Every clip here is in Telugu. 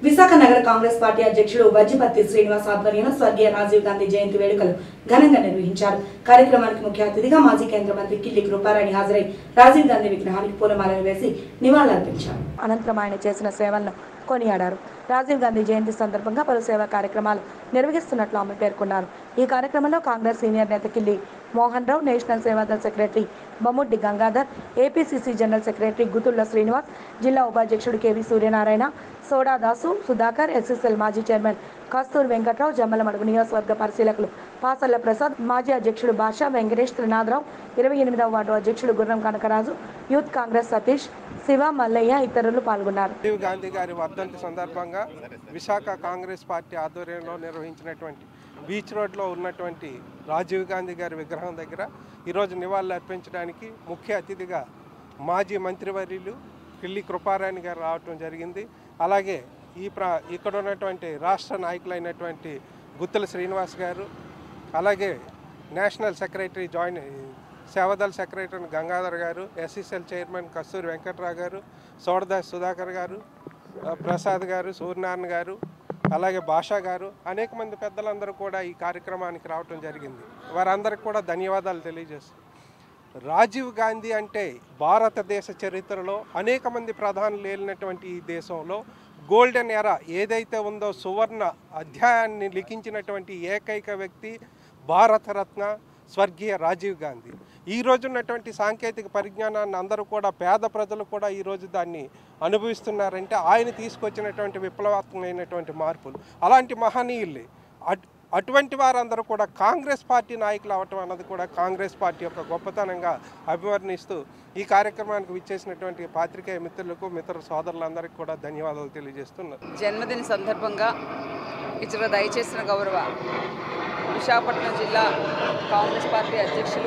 విశాఖ నగర కాంగ్రెస్ పార్టీ అధ్యక్షుడు వజ్జిపత్తి శ్రీనివాస్ ఆధ్వర్యంలో స్వర్గీయ రాజీవ్ గాంధీ జయంతి వేడుకలు ఘనంగా నిర్వహించారు కార్యక్రమానికి ముఖ్య అతిథిగా మాజీ కేంద్ర మంత్రి కిల్లి కృపారాణి హాజరై రాజీవ్ గాంధీ విగ్రహానికి పూలమాలలు వేసి నివాళులర్పించారు అనంతరం ఆయన చేసిన సేవలను కొనియాడారు రాజీవ్ గాంధీ జయంతి సందర్భంగా పలు సేవా కార్యక్రమాలు నిర్వహిస్తున్నట్లు ఆమె పేర్కొన్నారు ఈ కార్యక్రమంలో కాంగ్రెస్ సీనియర్ నేత Killi Mohan Rao national Sevadal secretary Bommuddi Gangadhar APCC general secretary Gutulla Srinivas జిల్లా ఉపాధ్యక్షుడు కేవీ సూర్యనారాయణ సోడా దాసు సుధాకర్ ఎస్ఎస్ఎల్ మాజీ చైర్మన్ కస్తూర్ వెంకట్రావు జమ్మలమడుగు నియోజకవర్గ పరిశీలకులు పాసల్ల ప్రసాద్ మాజీ అధ్యక్షుడు భాషా వెంకటేష్ త్రినాథరావు ఇరవై ఎనిమిదవ వార్డు అధ్యక్షుడు గుర్రం కనకరాజు యూత్ కాంగ్రెస్ సతీష్ శివ మల్లయ్య ఇతరులు పాల్గొన్నారు రాజీవ్ గాంధీ గారి వర్ధంతి సందర్భంగా విశాఖ కాంగ్రెస్ పార్టీ ఆధ్వర్యంలో నిర్వహించినటువంటి బీచ్ రోడ్లో ఉన్నటువంటి రాజీవ్ గాంధీ గారి విగ్రహం దగ్గర ఈరోజు నివాళులు అర్పించడానికి ముఖ్య అతిథిగా మాజీ మంత్రివర్యులు కిల్లి కృపారాణి గారు రావటం జరిగింది అలాగే ఈ ప్ర ఇక్కడ ఉన్నటువంటి రాష్ట్ర నాయకులైనటువంటి గుత్తుల శ్రీనివాస్ గారు అలాగే national secretary join Sevadal secretary Gangadhar garu SSL chairman కస్తూరి వెంకట్రావు గారు సోడదాస్ సుధాకర్ గారు ఆ, ప్రసాద్ గారు సూర్యనారాయణ గారు అలాగే భాషా గారు అనేక మంది పెద్దలందరూ కూడా ఈ కార్యక్రమానికి రావటం జరిగింది వారందరికీ కూడా ధన్యవాదాలు తెలియజేస్తాం రాజీవ్ గాంధీ అంటే భారతదేశ చరిత్రలో అనేక మంది ప్రధానులు ఏలినటువంటి ఈ దేశంలో గోల్డెన్ ఎరా ఏదైతే ఉందో సువర్ణ అధ్యాయాన్ని లిఖించినటువంటి ఏకైక వ్యక్తి భారతరత్న స్వర్గీయ రాజీవ్ గాంధీ ఈ రోజు ఉన్నటువంటి సాంకేతిక పరిజ్ఞానాన్ని అందరూ కూడా పేద ప్రజలు కూడా ఈ రోజు దాన్ని అనుభవిస్తున్నారంటే ఆయన తీసుకొచ్చినటువంటి విప్లవాత్మకమైనటువంటి మార్పులు అలాంటి మహనీయుల్ని అట్ అటువంటి వారందరూ కూడా కాంగ్రెస్ పార్టీ నాయకులు అవటం అన్నది కూడా కాంగ్రెస్ పార్టీ యొక్క గొప్పతనంగా అభివర్ణిస్తూ ఈ కార్యక్రమానికి విచ్చేసినటువంటి పాత్రికేయ మిత్రులకు మిత్ర సోదరులందరికీ కూడా ధన్యవాదాలు తెలియజేస్తున్నారు జన్మదిన సందర్భంగా ఇతర దయచేసిన గౌరవ విశాఖపట్నం జిల్లా కాంగ్రెస్ పార్టీ అధ్యక్షులు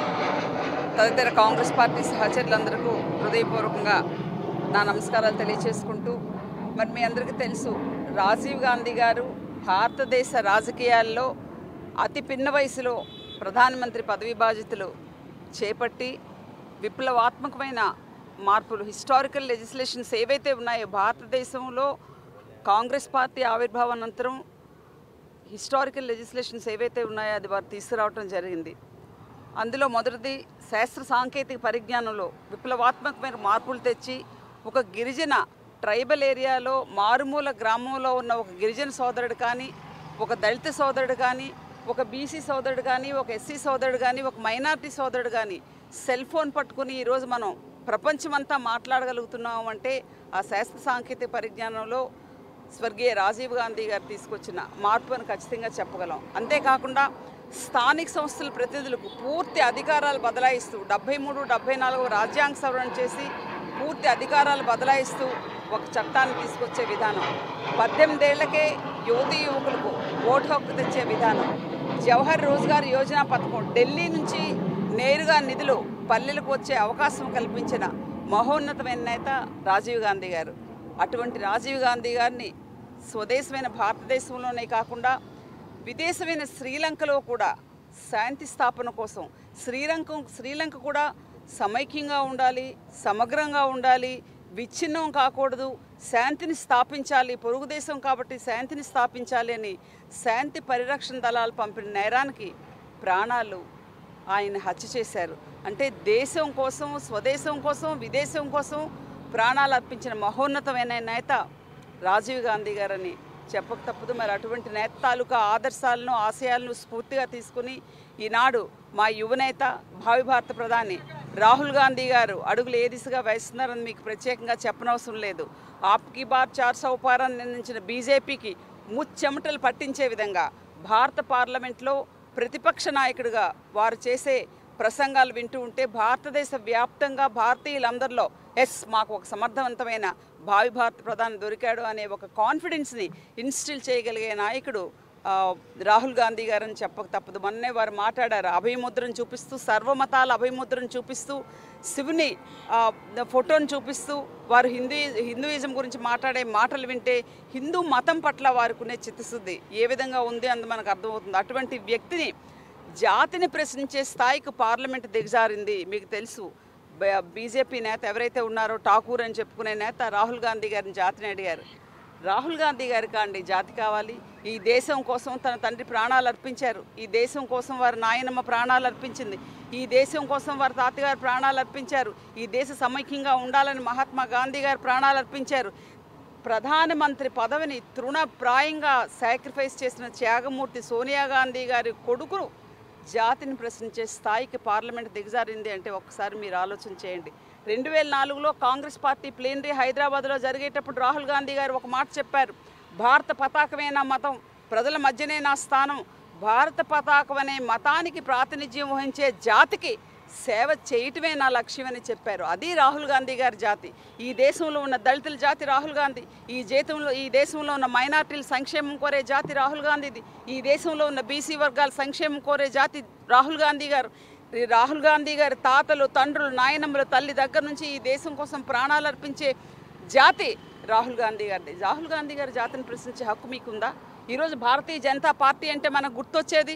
తదితర కాంగ్రెస్ పార్టీ సహచరులందరికీ హృదయపూర్వకంగా నా నమస్కారాలు తెలియచేసుకుంటూ మరి మీ అందరికీ తెలుసు రాజీవ్ గాంధీ గారు భారతదేశ రాజకీయాల్లో అతి పిన్న వయసులో ప్రధానమంత్రి పదవి బాధ్యతలు చేపట్టి విప్లవాత్మకమైన మార్పులు హిస్టారికల్ లెజిస్లేషన్స్ ఏవైతే ఉన్నాయో భారతదేశంలో కాంగ్రెస్ పార్టీ ఆవిర్భావానంతరం హిస్టారికల్ లెజిస్లేషన్స్ ఏవైతే ఉన్నాయో అది వారు తీసుకురావటం జరిగింది అందులో మొదటిది శాస్త్ర సాంకేతిక పరిజ్ఞానంలో విప్లవాత్మకమైన మార్పులు తెచ్చి ఒక గిరిజన ట్రైబల్ ఏరియాలో మారుమూల గ్రామంలో ఉన్న ఒక గిరిజన సోదరుడు కానీ ఒక దళిత సోదరుడు కానీ ఒక బీసీ సోదరుడు కానీ ఒక ఎస్సీ సోదరుడు కానీ ఒక మైనారిటీ సోదరుడు కానీ సెల్ ఫోన్ పట్టుకుని ఈరోజు మనం ప్రపంచమంతా మాట్లాడగలుగుతున్నాం అంటే ఆ శాస్త్ర సాంకేతిక పరిజ్ఞానంలో స్వర్గీయ రాజీవ్ గాంధీ గారు తీసుకొచ్చిన మార్పు అని ఖచ్చితంగా చెప్పగలం అంతేకాకుండా స్థానిక సంస్థల ప్రతినిధులకు పూర్తి అధికారాలు బదలాయిస్తూ డెబ్బై మూడు డెబ్బై నాలుగు రాజ్యాంగ సవరణ చేసి పూర్తి అధికారాలు బదలాయిస్తూ ఒక చట్టాన్ని తీసుకొచ్చే విధానం పద్దెనిమిదేళ్లకే యువతీ యువకులకు ఓటు హక్కు తెచ్చే విధానం జవహర్ రోజ్గార్ యోజన పథకం ఢిల్లీ నుంచి నేరుగా నిధులు పల్లెలకు వచ్చే అవకాశం కల్పించిన మహోన్నతమైన నేత రాజీవ్ గాంధీ గారు అటువంటి రాజీవ్ గాంధీ గారిని స్వదేశమైన భారతదేశంలోనే కాకుండా విదేశమైన శ్రీలంకలో కూడా శాంతి స్థాపన కోసం శ్రీలంక శ్రీలంక కూడా సమైక్యంగా ఉండాలి సమగ్రంగా ఉండాలి విచ్ఛిన్నం కాకూడదు శాంతిని స్థాపించాలి పొరుగు దేశం కాబట్టి శాంతిని స్థాపించాలి అని శాంతి పరిరక్షణ దళాలు పంపిన నేరానికి ప్రాణాలు ఆయన హత్య చేశారు అంటే దేశం కోసం స్వదేశం కోసం విదేశం కోసం ప్రాణాలు అర్పించిన మహోన్నతమైన నేత రాజీవ్ గాంధీ గారని చెప్పక తప్పదు మరి అటువంటి నేత తాలూకా ఆదర్శాలను ఆశయాలను స్ఫూర్తిగా తీసుకుని ఈనాడు మా యువనేత భావి భారత ప్రధాని రాహుల్ గాంధీ గారు అడుగులు ఏ దిశగా వేస్తున్నారని మీకు ప్రత్యేకంగా చెప్పనవసరం లేదు ఆప్కి బార్ చార్ సౌపారాన్ని నిర్ణయించిన బీజేపీకి ముచ్చెమటలు పట్టించే విధంగా భారత పార్లమెంట్లో ప్రతిపక్ష నాయకుడిగా వారు చేసే ప్రసంగాలు వింటూ ఉంటే భారతదేశ వ్యాప్తంగా భారతీయులందరిలో ఎస్ మాకు ఒక సమర్థవంతమైన భావి భారత ప్రధాని దొరికాడు అనే ఒక కాన్ఫిడెన్స్ని ఇన్స్టిల్ చేయగలిగే నాయకుడు ఆ, రాహుల్ గాంధీ గారని చెప్పక తప్పదు మొన్నే వారు మాట్లాడారు అభయముద్రను చూపిస్తూ సర్వమతాల అభయముద్రను చూపిస్తూ శివుని ఆ, ఫోటోను చూపిస్తూ వారు హిందూ హిందూయిజం గురించి మాట్లాడే మాటలు వింటే హిందూ మతం పట్ల వారికి చిత్తశుద్ధి ఏ విధంగా ఉంది అందు మనకు అర్థమవుతుంది అటువంటి వ్యక్తిని జాతిని ప్రశ్నించే స్థాయికి పార్లమెంట్ దిగజారింది మీకు తెలుసు బ- బీజేపీ నేత ఎవరైతే ఉన్నారో ఠాకూర్ అని చెప్పుకునే నేత రాహుల్ గాంధీ గారిని జాతిని అడిగారు రాహుల్ గాంధీ గారి కాండి జాతి కావాలి ఈ దేశం కోసం తన తండ్రి ప్రాణాలు అర్పించారు ఈ దేశం కోసం వారి నాయనమ్మ ప్రాణాలు అర్పించింది ఈ దేశం కోసం వారి తాతగారు ప్రాణాలు అర్పించారు ఈ దేశ సమైక్యంగా ఉండాలని మహాత్మా గాంధీ గారు ప్రాణాలు అర్పించారు ప్రధానమంత్రి పదవిని తృణప్రాయంగా సాక్రిఫైస్ చేసిన త్యాగమూర్తి సోనియా గాంధీ గారి కొడుకును జాతిని ప్రశ్నించే స్థాయికి పార్లమెంట్ దిగజారింది అంటే ఒక్కసారి మీరు ఆలోచన చేయండి రెండు వేల నాలుగులో కాంగ్రెస్ పార్టీ ప్లేనరీ హైదరాబాద్లో జరిగేటప్పుడు రాహుల్ గాంధీ గారు ఒక మాట చెప్పారు భారత పతాకమే నా మతం ప్రజల మధ్యనే నా స్థానం భారత పతాకం అనే మతానికి ప్రాతినిధ్యం వహించే జాతికి సేవ చేయటమే నా లక్ష్యమని చెప్పారు అది రాహుల్ గాంధీ గారి జాతి ఈ దేశంలో ఉన్న దళితుల జాతి రాహుల్ గాంధీ ఈ దేశంలో ఈ దేశంలో ఉన్న మైనార్టీల సంక్షేమం కోరే జాతి రాహుల్ గాంధీది ఈ దేశంలో ఉన్న బీసీ వర్గాల సంక్షేమం కోరే జాతి రాహుల్ గాంధీ గారు ఈ రాహుల్ గాంధీ గారి తాతలు తండ్రులు నాయనమ్మలు తల్లి దగ్గర నుంచి ఈ దేశం కోసం ప్రాణాలు అర్పించే జాతి రాహుల్ గాంధీ గారిది రాహుల్ గాంధీ గారి జాతిని ప్రశ్నించే హక్కు మీకుందా ఈరోజు భారతీయ జనతా పార్టీ అంటే మనకు గుర్తొచ్చేది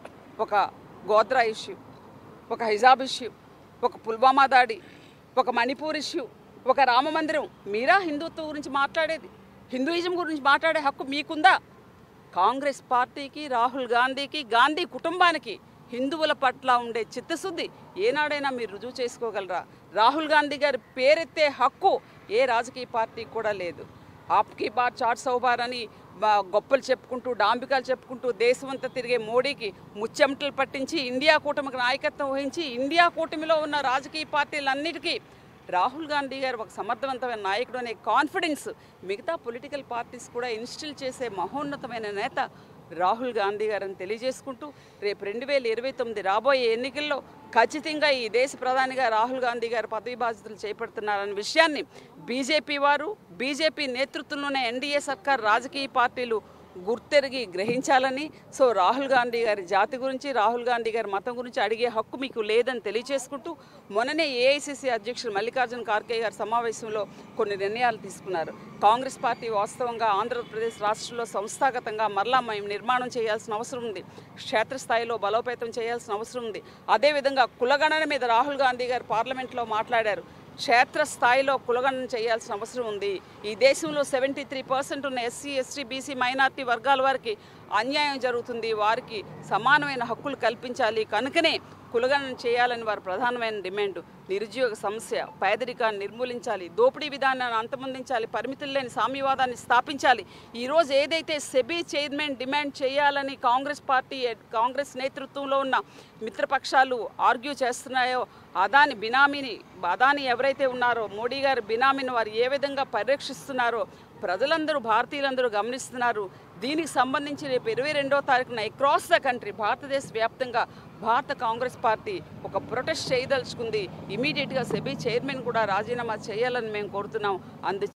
ఒక గోద్రా ఇష్యూ ఒక హిజాబ్ ఇష్యూ ఒక పుల్వామా దాడి ఒక మణిపూర్ ఇష్యూ ఒక రామ మందిరం మీరా హిందుత్వం గురించి మాట్లాడేది హిందూయిజం గురించి మాట్లాడే హక్కు మీకుందా కాంగ్రెస్ పార్టీకి రాహుల్ గాంధీకి గాంధీ కుటుంబానికి హిందువుల పట్ల ఉండే చిత్తశుద్ధి ఏనాడైనా మీరు రుజువు చేసుకోగలరా రాహుల్ గాంధీ గారి పేరెత్తే హక్కు ఏ రాజకీయ పార్టీకి కూడా లేదు ఆప్కి బార్ చాట్ సౌబార్ అని బా- గొప్పలు చెప్పుకుంటూ డాంబికాలు చెప్పుకుంటూ దేశమంతా తిరిగే మోడీకి ముచ్చెమటలు పట్టించి ఇండియా కూటమికి నాయకత్వం వహించి ఇండియా కూటమిలో ఉన్న రాజకీయ పార్టీలన్నిటికీ రాహుల్ గాంధీ గారు ఒక సమర్థవంతమైన నాయకుడు అనే కాన్ఫిడెన్స్ మిగతా పొలిటికల్ పార్టీస్ కూడా ఇన్స్టిల్ చేసే మహోన్నతమైన నేత రాహుల్ గాంధీ గారని తెలియజేసుకుంటూ రేపు రెండు వేల ఇరవై తొమ్మిది రాబోయే ఎన్నికల్లో ఖచ్చితంగా ఈ దేశ ప్రధానిగా రాహుల్ గాంధీ గారు పదవి బాధ్యతలు చేపడుతున్నారన్న విషయాన్ని బీజేపీ వారు బీజేపీ నేతృత్వంలోనే ఎన్డీఏ సర్కార్ రాజకీయ పార్టీలు గుర్తెరిగి గ్రహించాలని సో రాహుల్ గాంధీ గారి జాతి గురించి రాహుల్ గాంధీ గారి మతం గురించి అడిగే హక్కు మీకు లేదని తెలియజేసుకుంటూ మొన్ననే ఏఐసిసి అధ్యక్షుడు మల్లికార్జున ఖార్గే గారి సమావేశంలో కొన్ని నిర్ణయాలు తీసుకున్నారు కాంగ్రెస్ పార్టీ వాస్తవంగా ఆంధ్రప్రదేశ్ రాష్ట్రంలో సంస్థాగతంగా మరలా మేము నిర్మాణం చేయాల్సిన అవసరం ఉంది క్షేత్రస్థాయిలో బలోపేతం చేయాల్సిన అవసరం ఉంది అదేవిధంగా కులగణన మీద రాహుల్ గాంధీ గారు పార్లమెంట్లో మాట్లాడారు క్షేత్రస్థాయిలో కులగణన చేయాల్సిన అవసరం ఉంది ఈ దేశంలో సెవెంటీ త్రీ పర్సెంట్ ఉన్న ఎస్సీ ఎస్టీ బీసీ మైనార్టీ వర్గాల వారికి అన్యాయం జరుగుతుంది వారికి సమానమైన హక్కులు కల్పించాలి కనుకనే కులగణన చేయాలని వారి ప్రధానమైన డిమాండ్ నిరుద్యోగ సమస్య పేదరికాన్ని నిర్మూలించాలి దోపిడీ విధానాన్ని అంతమొందించాలి పరిమితులు లేని సామ్యవాదాన్ని స్థాపించాలి ఈరోజు ఏదైతే సెబీ చైర్మన్ డిమాండ్ చేయాలని కాంగ్రెస్ పార్టీ కాంగ్రెస్ నేతృత్వంలో ఉన్న మిత్రపక్షాలు ఆర్గ్యూ చేస్తున్నాయో అదాని బినామీని అదాని ఎవరైతే ఉన్నారో మోడీ గారి బినామీని వారు ఏ విధంగా పరిరక్షిస్తున్నారో ప్రజలందరూ భారతీయులందరూ గమనిస్తున్నారు దీనికి సంబంధించి రేపు ఇరవై రెండో తారీఖున అక్రాస్ ద కంట్రీ భారతదేశ వ్యాప్తంగా భారత కాంగ్రెస్ పార్టీ ఒక ప్రొటెస్ట్ చేయదలుచుకుంది ఇమీడియట్గా సెబీ చైర్మన్ కూడా రాజీనామా చేయాలని మేము కోరుతున్నాం అందు